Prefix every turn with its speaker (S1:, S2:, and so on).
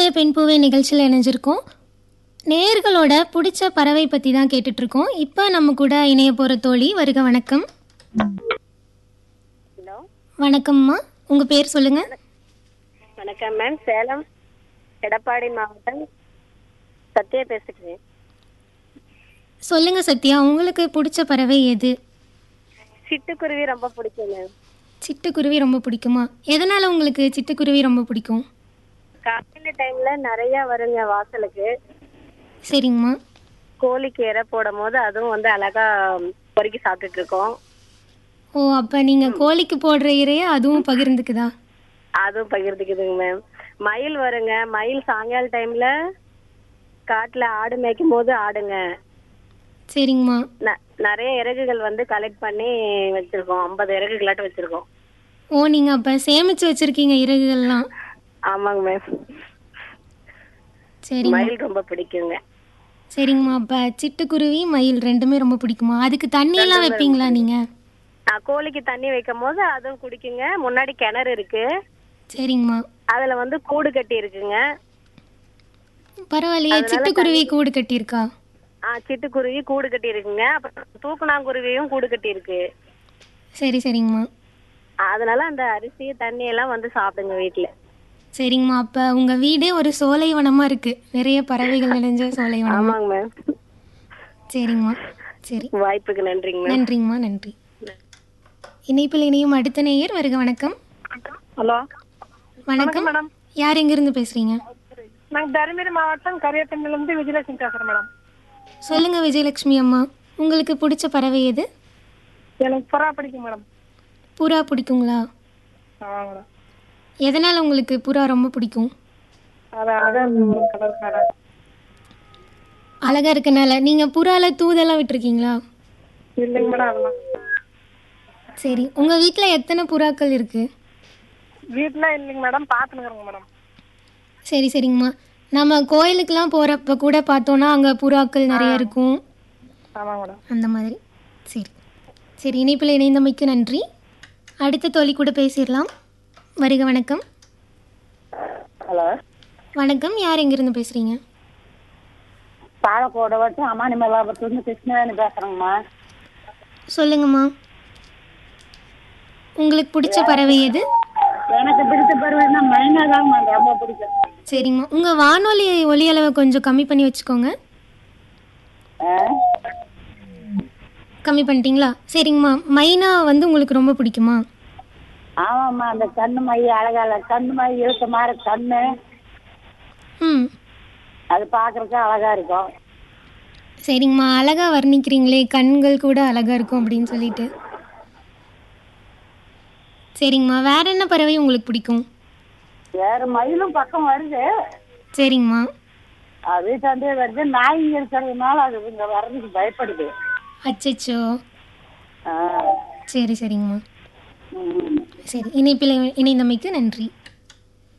S1: பூவே பெண் பூவே நிகழ்ச்சியில் இணைஞ்சிருக்கோம் நேர்களோட பிடிச்ச பறவை பற்றி தான் கேட்டுட்ருக்கோம் இப்போ நம்ம கூட இணைய போகிற தோழி வருக வணக்கம்
S2: ஹலோ
S1: வணக்கம்மா உங்கள் பேர் சொல்லுங்கள்
S2: வணக்கம் மேம் சேலம் எடப்பாடி மாவட்டம் சத்யா பேசுகிறேன்
S1: சொல்லுங்கள் சத்யா உங்களுக்கு பிடிச்ச பறவை எது
S2: சிட்டுக்குருவி ரொம்ப பிடிக்கும் மேம்
S1: சிட்டுக்குருவி ரொம்ப பிடிக்குமா எதனால் உங்களுக்கு சிட்டுக்குருவி ரொம்ப பிடிக்கும்
S2: காலையில டைம்ல நிறைய வருங்க வாசலுக்கு
S1: சரிங்கம்மா
S2: கோழிக்கு இறை போடும் போது அதுவும் வந்து அழகா பொறுக்கி சாப்பிட்டுட்டு இருக்கோம்
S1: ஓ அப்போ நீங்கள் கோழிக்கு போடுற இறைய அதுவும் பகிர்ந்துக்குதா
S2: அதுவும் பகிர்ந்துக்குதுங்க மேம் மயில் வருங்க மயில் சாயங்கால டைம்ல காட்டுல ஆடு மேய்க்கும் போது ஆடுங்க
S1: சரிங்கம்மா
S2: ந- நிறைய இறகுகள் வந்து கலெக்ட் பண்ணி வச்சிருக்கோம் ஐம்பது இறகுகளாட்டம் வச்சிருக்கோம்
S1: ஓ நீங்கள் அப்போ சேமித்து வச்சுருக்கீங்க இறகுகள்லாம்
S2: ஆமாங்க மேம்
S1: சரிங்க
S2: மயில் ரொம்ப பிடிக்குங்க
S1: சரிங்கம்மா அப்போ சிட்டுக்குருவி மயில் ரெண்டுமே ரொம்ப பிடிக்குமா அதுக்கு தண்ணியெல்லாம் வைப்பீங்களா நீங்கள்
S2: நான் கோழிக்கு தண்ணி வைக்கும் போது அதுவும் குடிக்குங்க முன்னாடி கிணறு இருக்கு
S1: சரிங்கம்மா
S2: அதுல வந்து கூடு கட்டி இருக்குங்க
S1: பரவாயில்லையே சிட்டுக்குருவி கூடு கட்டியிருக்கா
S2: ஆ சிட்டுக்குருவி கூடு கட்டி இருக்குங்க அப்புறம் தூக்குனாங்குருவியும் கூடு கட்டி இருக்கு
S1: சரி சரிங்கம்மா
S2: அதனால அந்த அரிசி தண்ணி எல்லாம் வந்து சாப்பிடுங்க வீட்டுல
S1: சரிங்கம்மா அப்போ உங்கள் வீடே ஒரு சோலைவனமாக இருக்குது நிறைய பறவைகள் நிறைஞ்ச சோலைவனம்
S2: ஆமாங்க மேம்
S1: சரிங்கம்மா சரி
S2: வாய்ப்புக்கு நன்றிங்க மேம்
S1: நன்றிங்கம்மா நன்றி இணைப்பில் இணையும் அடுத்த நேயர் வருக வணக்கம்
S3: ஹலோ
S1: வணக்கம்
S3: மேடம்
S1: யார் எங்கேருந்து பேசுகிறீங்க
S3: நாங்கள் தருமபுரி மாவட்டம் கரியப்பண்ணிலிருந்து விஜயலட்சுமி பேசுகிறேன் மேடம்
S1: சொல்லுங்கள் விஜயலட்சுமி அம்மா உங்களுக்கு பிடிச்ச பறவை எது
S3: எனக்கு புறா பிடிக்கும் மேடம்
S1: புறா பிடிக்குங்களா
S3: ஆமாம் மேடம்
S1: எதனால் உங்களுக்கு புறா ரொம்ப பிடிக்கும்
S3: அது அழகாக இருக்கும் கலர் கலர்
S1: அழகாக இருக்கனால நீங்கள் புறால தூதெல்லாம் விட்டுருக்கீங்களா
S3: இல்லைங்க மேடம் அதெல்லாம்
S1: சரி உங்கள் வீட்டில் எத்தனை புறாக்கள் இருக்குது
S3: வீட்டில் இல்லைங்க மேடம் பார்த்துனுக்குறேங்க மேடம்
S1: சரி சரிங்கம்மா நம்ம கோயிலுக்கெல்லாம் போகிறப்ப கூட பார்த்தோன்னா அங்கே புறாக்கள் நிறைய இருக்கும்
S3: ஆமாங்க மேடம்
S1: அந்த மாதிரி சரி சரி இணைப்பில் இணைந்தமைக்கு நன்றி அடுத்த தோழி கூட பேசிடலாம் வருக வணக்கம்
S4: ஹலோ
S1: வணக்கம் யார் எங்கேருந்து பேசுகிறீங்க
S4: பாலக்கோடை வட்டம் அம்மானி மல்லாபுரத்துலேருந்து கிருஷ்ணவேணி பேசுகிறேங்கம்மா
S1: சொல்லுங்கம்மா உங்களுக்கு பிடிச்ச பறவை எது
S4: எனக்கு பிடிச்ச பருவம்னா மைனா தாங்கம்மா ரொம்ப பிடிக்கும்
S1: சரிங்கம்மா உங்கள் வானொலி ஒலி அளவை கொஞ்சம் கம்மி பண்ணி வச்சுக்கோங்க
S4: ஆ?
S1: கம்மி பண்ணிட்டீங்களா சரிங்கம்மா மைனா வந்து உங்களுக்கு ரொம்ப பிடிக்குமா
S4: ஆமாம்மா அந்த கண்ணு மை அழகால கண்ணு மை இழுத்த மாதிரி கண்ணு
S1: ம்
S4: அது பார்க்கறதுக்கு அழகா இருக்கும்
S1: சரிங்கம்மா அழகா வர்ணிக்கிறீங்களே கண்கள் கூட அழகா இருக்கும் அப்படின்னு சொல்லிட்டு சரிங்கம்மா வேற என்ன பறவை உங்களுக்கு பிடிக்கும்
S4: வேற மயிலும் பக்கம் வருது
S1: சரிங்கம்மா
S4: அது வீட்டாண்டே வருது நாய்ங்க இருக்கிறதுனால அது இங்க வர்றதுக்கு பயப்படுது
S1: அச்சச்சோ
S4: ஆ.
S1: சரி சரிங்கம்மா
S4: ம்.
S1: சரி இணைப்பில் இணைந்தமைக்கு நன்றி